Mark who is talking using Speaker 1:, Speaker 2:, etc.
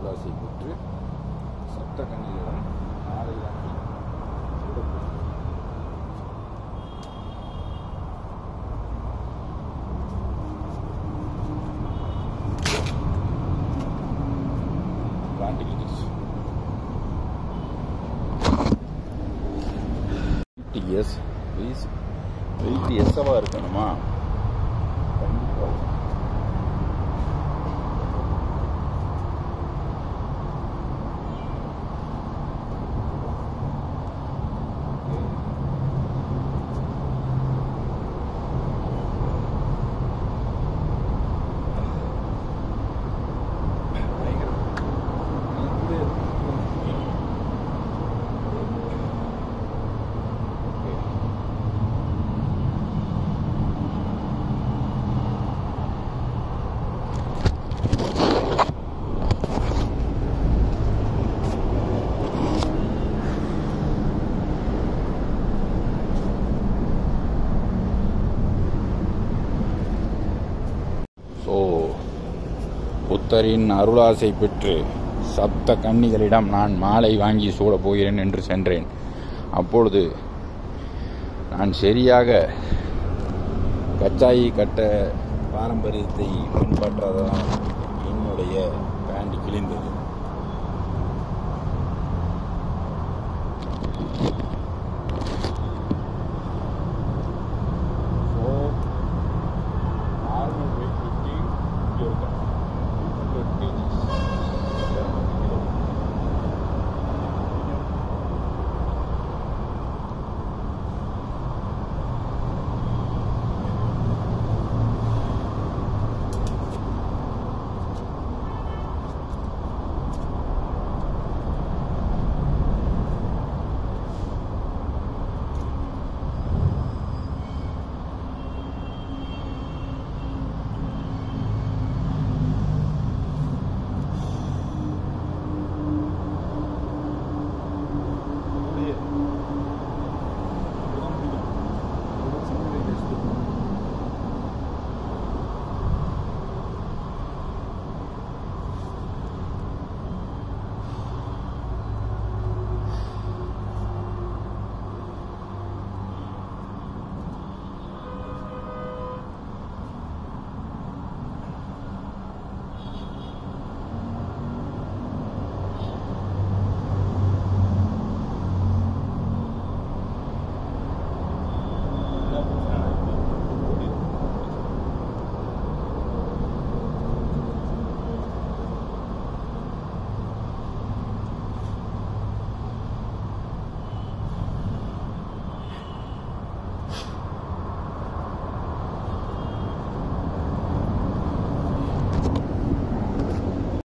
Speaker 1: அருளாசை பெற்று சப்த கண்ணியிடம் மாலை வாங்கி சூடப்போகிறேன். பிளான்ட் கிழிச்சு எயிட்டி இயர்ஸ் ப்ளீஸ் எயிட்டி இயர்ஸாக இருக்கணுமா கண்டிப்பாக ஸோ புத்தரின் அருளாசை பெற்று சப்த கன்னிகளிடம் நான் மாலை வாங்கி சூடப் போகிறேன் என்று சென்றேன் அப்பொழுது நான் சரியாக கச்சாயி கட்ட பாரம்பரியத்தை பின்பற்றாதான் என்னுடைய பேண்ட் கிழிந்தது